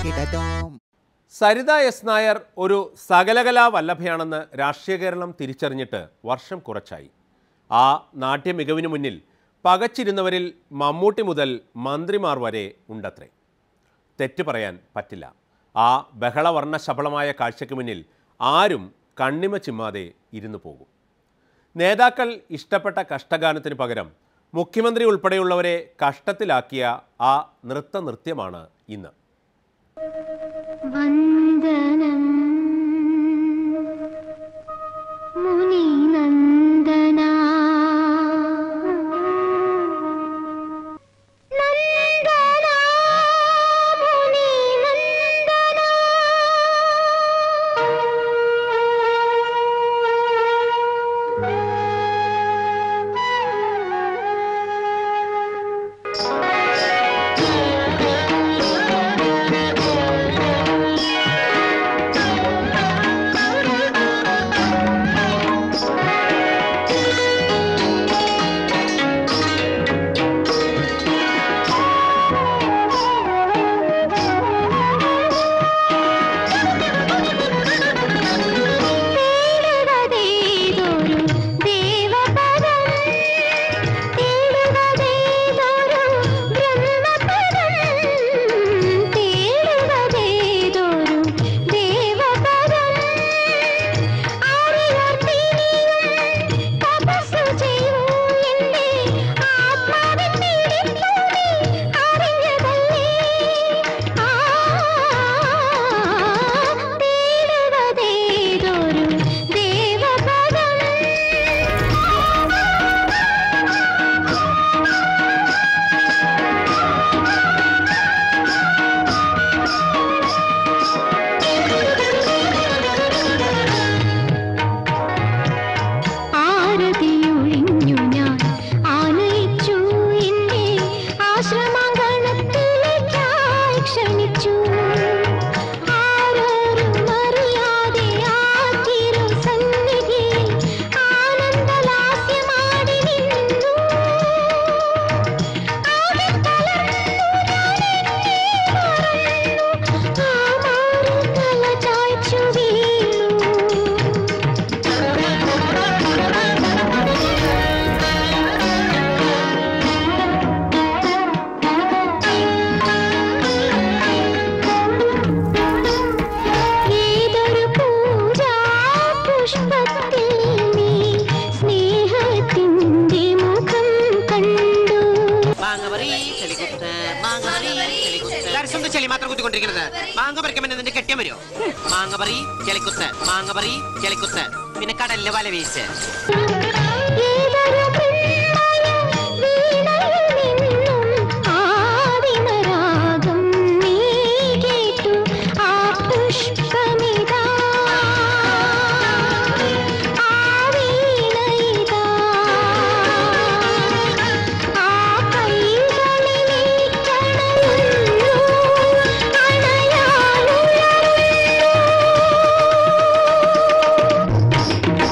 തരികിടതോം Saritha S Nair ഒരു സകലകലാ വല്ലഭയാണെന്ന് രാഷ്ട്രീയ കേരളം തിരിച്ചറിഞ്ഞിട്ട് വർഷം കുറച്ചായി ആ നാട്യ മികവിനു മുന്നിൽ പകച്ചിരുന്നവരിൽ മമ്മൂട്ടി മുതൽ മന്ത്രിമാർ വരെ ഉണ്ടത്രേ തെറ്റ് പറയാൻ പറ്റില്ല ആ ബഹളവർണ്ണ ശബളമായ കാഴ്ചയ്ക്ക് മുന്നിൽ ആരും കണ്ണിമ ചിമ്മാതെ ഇരുന്നു പോകും നേതാക്കൾ ഇഷ്ടപ്പെട്ട കഷ്ടഗാനത്തിന് പകരം മുഖ്യമന്ത്രി ഉൾപ്പെടെയുള്ളവരെ കഷ്ടത്തിലാക്കിയ ആ നൃത്ത നൃത്യമാണ് ഇന്ന് വന്ദനം മുനിനന്ദന നന്ദന മുനിനന്ദന തേടുവതേതൊരു ദേവപദം തേടുവതേതൊരു ബ്രഹ്മപദം തേടുവതേതൊരു ദേവപദം അറിയാത്തിനിയും തപസ്സു ചെയ്യൂ എന്റെ ആത്മാവിൻ പീഡിപ്പോടെ അറിഞ്ഞതല്ലേ ആ തേടുവതേതൊരു ദേവപദം ആരതിയൊഴിഞ്ഞു ഞാൻ ആനയിച്ചു എന്നെ ആശ്രമാങ്കണത്തിലേക്കായി ക്ഷണിച്ചു ആരോരും അറിയാതെ ആ തിരുസന്നിധിയിൽ ആനന്ദലാസ്യമാടി നിന്നു ആകെ തളർന്നു ഞാൻ എന്നെ മറന്നു ആ മാറിൽ തല ചായ്ച്ചു വീണു ഏതൊരു പൂജാ പുഷ്പത്തിൽ നീ സ്നേഹത്തിൻ്റെ മുഖം കണ്ടു മാങ്ങപറി ചെളിക്കുത്ത് മാങ്ങപറി ചെളിക്കുത്ത് ദർശനം ചെളി മാത്രം കുത്തിക്കൊണ്ടിരിക്കുന്നത് മാങ്ങ പറിക്കുമ്പോൾ നിന്റെ കെട്ടിയാൻ വരുമോ മാങ്ങപറി ചെളിക്കുത്ത് മാങ്ങപറി ചെളിക്കുത്ത് പിന്നെ കടലിലെ വല വീശ് ഏതൊരു പെൺമയ വീണയിൽ നിന്നും ആദിമരാഗം നീ കേട്ടു ആ പുഷ്പമിതാ ആ വീണയിതാ ആ കൈകളിലേക്കണയുന്നു അണയാനുള്ളൂ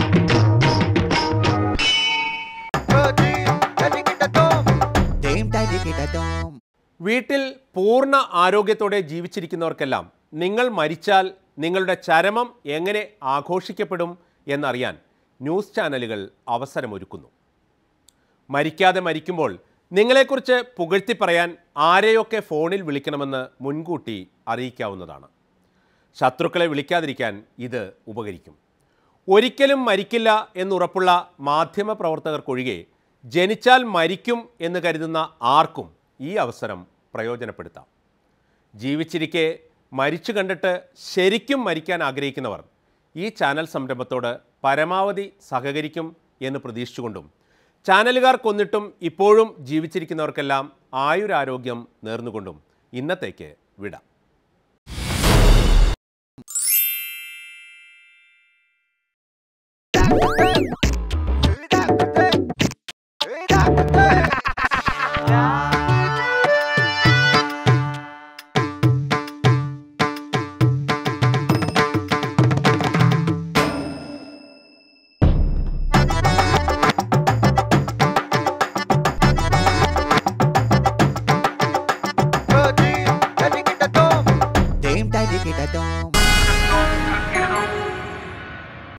തേം തരികിടതോം വീട്ടിൽ പൂർണ്ണ ആരോഗ്യത്തോടെ ജീവിച്ചിരിക്കുന്നവർക്കെല്ലാം നിങ്ങൾ മരിച്ചാൽ നിങ്ങളുടെ ചരമം എങ്ങനെ ആഘോഷിക്കപ്പെടും എന്നറിയാൻ ന്യൂസ് ചാനലുകൾ അവസരമൊരുക്കുന്നു മരിക്കാതെ മരിക്കുമ്പോൾ നിങ്ങളെക്കുറിച്ച് പുകഴ്ത്തി പറയാൻ ആരെയൊക്കെ ഫോണിൽ വിളിക്കണമെന്ന് മുൻകൂട്ടി അറിയിക്കാവുന്നതാണ് ശത്രുക്കളെ വിളിക്കാതിരിക്കാൻ ഇത് ഉപകരിക്കും ഒരിക്കലും മരിക്കില്ല എന്നുറപ്പുള്ള മാധ്യമ പ്രവർത്തകർക്കൊഴികെ ജനിച്ചാൽ മരിക്കും എന്ന് കരുതുന്ന ആർക്കും ഈ അവസരം പ്രയോജനപ്പെടുത്താം ജീവിച്ചിരിക്കെ മരിച്ചു കണ്ടിട്ട് ശരിക്കും മരിക്കാൻ ആഗ്രഹിക്കുന്നവർ ഈ ചാനൽ സംരംഭത്തോട് പരമാവധി സഹകരിക്കും എന്ന് പ്രതീക്ഷിച്ചുകൊണ്ടും ചാനലുകാർ കൊന്നിട്ടും ഇപ്പോഴും ജീവിച്ചിരിക്കുന്നവർക്കെല്ലാം ആയുരാരോഗ്യം നേർന്നുകൊണ്ടും ഇന്നത്തേക്ക് വിടാം dikita dom